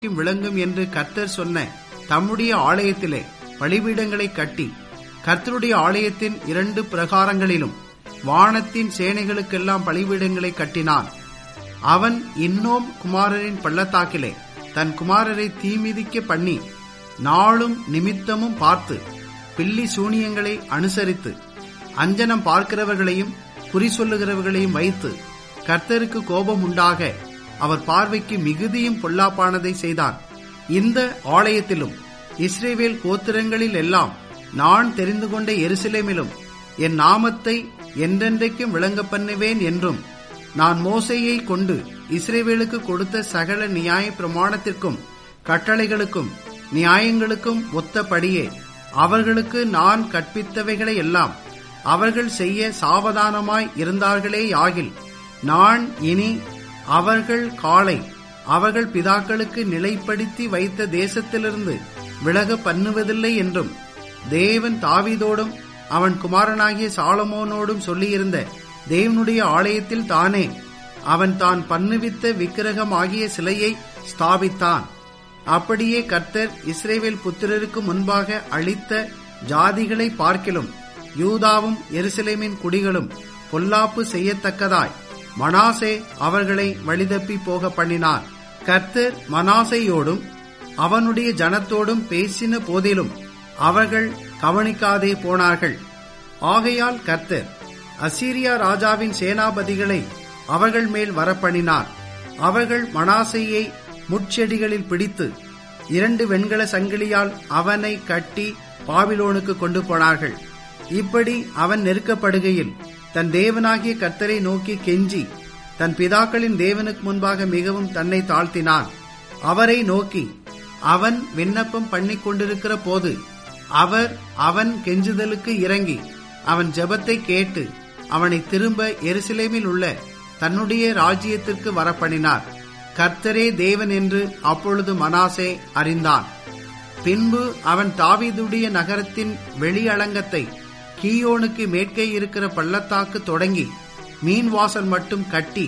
விளங்கும் என்று கர்த்தர் சொன்ன தம்முடைய ஆலயத்திலே பலிபீடங்களை கட்டி கர்த்தருடைய ஆலயத்தின் இரண்டு பிரகாரங்களிலும் வானத்தின் சேனைகளுக்கெல்லாம் பலிபீடங்களை கட்டினான் அவன் இன்னோம் குமாரரின் பள்ளத்தாக்கிலே தன் குமாரரை தீமிதிக்க பண்ணி நாளும் நிமித்தமும் பார்த்து பில்லி சூனியங்களை அனுசரித்து அஞ்சனம் பார்க்கிறவர்களையும் குறி சொல்லுகிறவர்களையும் வைத்து கர்த்தருக்கு கோபம் உண்டாக அவர் பார்வைக்கு மிகுதியும் பொல்லாப்பானதை செய்தான் இந்த ஆலயத்திலும் இஸ்ரேவேல் கோத்திரங்களில் எல்லாம் நான் தெரிந்து கொண்ட எருசலேமிலும் என் நாமத்தை என்றென்றைக்கும் விளங்க பண்ணுவேன் என்றும் நான் மோசையை கொண்டு இஸ்ரேவேலுக்கு கொடுத்த சகல நியாய பிரமாணத்திற்கும் கட்டளைகளுக்கும் நியாயங்களுக்கும் ஒத்தபடியே அவர்களுக்கு நான் கற்பித்தவைகளை எல்லாம் அவர்கள் செய்ய சாவதானமாய் இருந்தார்களே ஆகில் நான் இனி அவர்கள் காலை அவர்கள் பிதாக்களுக்கு நிலைப்படுத்தி வைத்த தேசத்திலிருந்து விலக பண்ணுவதில்லை என்றும் தேவன் தாவீதோடும் அவன் குமாரனாகிய சாலமோனோடும் சொல்லியிருந்த தேவனுடைய ஆலயத்தில் தானே அவன் தான் பண்ணுவித்த விக்கிரகம் ஆகிய சிலையை ஸ்தாபித்தான் அப்படியே கர்த்தர் இஸ்ரேவேல் புத்திரருக்கு முன்பாக அளித்த ஜாதிகளை பார்க்கிலும் யூதாவும் எருசலேமின் குடிகளும் பொல்லாப்பு செய்யத்தக்கதாய் மனாசே அவர்களை வழிதப்பி போக பண்ணினார் கர்த்தர் மனாசையோடும் அவனுடைய ஜனத்தோடும் பேசின போதிலும் அவர்கள் கவனிக்காதே போனார்கள் ஆகையால் கர்த்தர் அசீரியா ராஜாவின் சேனாபதிகளை அவர்கள் மேல் வரப்பண்ணினார் அவர்கள் மனாசையை முட்செடிகளில் பிடித்து இரண்டு வெண்கல சங்கிலியால் அவனை கட்டி பாபிலோனுக்கு கொண்டு போனார்கள் இப்படி அவன் நெருக்கப்படுகையில் தன் தேவனாகிய கர்த்தரை நோக்கி கெஞ்சி தன் பிதாக்களின் தேவனுக்கு முன்பாக மிகவும் தன்னை தாழ்த்தினான் அவரை நோக்கி அவன் விண்ணப்பம் பண்ணி கொண்டிருக்கிற போது அவர் அவன் கெஞ்சுதலுக்கு இறங்கி அவன் ஜெபத்தை கேட்டு அவனை திரும்ப எருசலேமில் உள்ள தன்னுடைய ராஜ்யத்திற்கு வரப்பண்ணினார் கர்த்தரே தேவன் என்று அப்பொழுது மனாசே அறிந்தான் பின்பு அவன் தாவீதுடைய நகரத்தின் வெளியலங்கத்தை கீயோனுக்கு மேற்கே இருக்கிற பள்ளத்தாக்கு தொடங்கி மீன் வாசல் மட்டும் கட்டி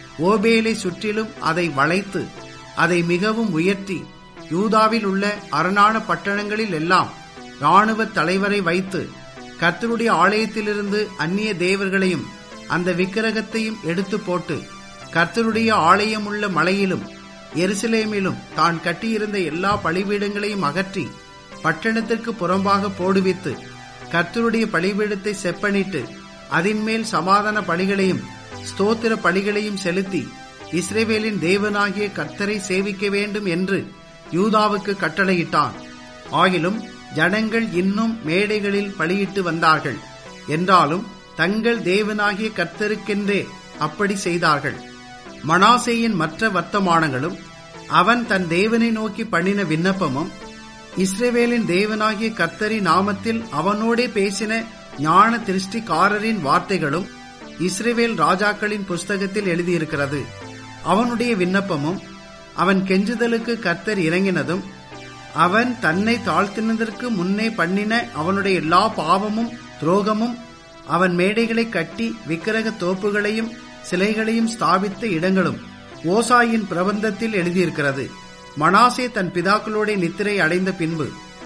ஓபேலை சுற்றிலும் அதை வளைத்து அதை மிகவும் உயர்த்தி யூதாவில் உள்ள அரணான பட்டணங்களில் எல்லாம் இராணுவ தலைவரை வைத்து கர்த்தருடைய ஆலயத்திலிருந்து அந்நிய தேவர்களையும் அந்த விக்கிரகத்தையும் எடுத்து போட்டு கர்த்தருடைய ஆலயம் உள்ள மலையிலும் எருசலேமிலும் தான் கட்டியிருந்த எல்லா பலிபீடங்களையும் அகற்றி பட்டணத்திற்கு புறம்பாக போடுவித்து கர்த்தருடைய பலிபீடத்தை செப்பனிட்டு அதின்மேல் சமாதான பலிகளையும் ஸ்தோத்திர பலிகளையும் செலுத்தி இஸ்ரேவேலின் தேவனாகிய கர்த்தரை சேவிக்க வேண்டும் என்று யூதாவுக்கு கட்டளையிட்டான் ஆகிலும் ஜனங்கள் இன்னும் மேடைகளில் பலியிட்டு வந்தார்கள் என்றாலும் தங்கள் தேவனாகிய கர்த்தருக்கென்றே அப்படி செய்தார்கள் மனாசேயின் மற்ற வர்த்தமானங்களும் அவன் தன் தேவனை நோக்கி பண்ணின விண்ணப்பமும் இஸ்ரேவேலின் தேவனாகிய கர்த்தரி நாமத்தில் அவனோடே பேசின ஞான திருஷ்டிக்காரரின் வார்த்தைகளும் இஸ்ரேவேல் ராஜாக்களின் புஸ்தகத்தில் எழுதியிருக்கிறது அவனுடைய விண்ணப்பமும் அவன் கெஞ்சுதலுக்கு கர்த்தர் இறங்கினதும் அவன் தன்னை தாழ்த்தினதற்கு முன்னே பண்ணின அவனுடைய எல்லா பாவமும் துரோகமும் அவன் மேடைகளை கட்டி விக்கிரக தோப்புகளையும் சிலைகளையும் ஸ்தாபித்த இடங்களும் ஓசாயின் பிரபந்தத்தில் எழுதியிருக்கிறது மனாசே தன் பிதாக்களோட நித்திரை அடைந்த பின்பு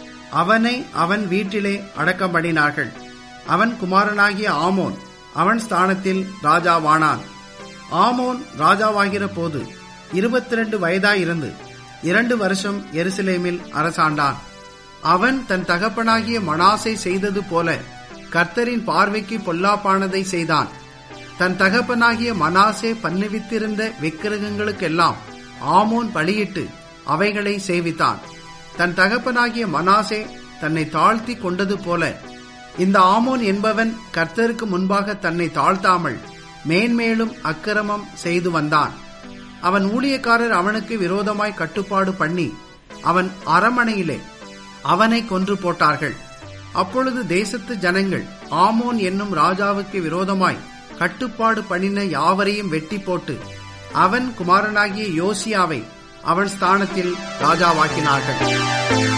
அவனை அவன் வீட்டிலே அடக்கம் பண்ணினார்கள் அவன் குமாரனாகிய ஆமோன் அவன் ஸ்தானத்தில் ராஜாவானான் ஆமோன் ராஜாவாகிற போது இருபத்தி ரெண்டு வயதாயிருந்து இரண்டு வருஷம் எருசலேமில் அரசாண்டான் அவன் தன் தகப்பனாகிய மனாசை செய்தது போல கர்த்தரின் பார்வைக்கு பொல்லாப்பானதை செய்தான் தன் தகப்பனாகிய மனாசே பண்ணுவித்திருந்த விக்கிரகங்களுக்கெல்லாம் ஆமோன் பலியிட்டு அவைகளை சேவித்தான் தன் தகப்பனாகிய மனாசே தன்னை தாழ்த்தி கொண்டது போல இந்த ஆமோன் என்பவன் கர்த்தருக்கு முன்பாக தன்னை தாழ்த்தாமல் மேன்மேலும் அக்கிரமம் செய்து வந்தான் அவன் ஊழியக்காரர் அவனுக்கு விரோதமாய் கட்டுப்பாடு பண்ணி அவன் அரமனையிலே அவனை கொன்று போட்டார்கள் அப்பொழுது தேசத்து ஜனங்கள் ஆமோன் என்னும் ராஜாவுக்கு விரோதமாய் கட்டுப்பாடு பண்ணின யாவரையும் வெட்டி போட்டு அவன் குமாரனாகிய யோசியாவை அவன் ஸ்தானத்தில் ராஜாவாக்கினார்கள்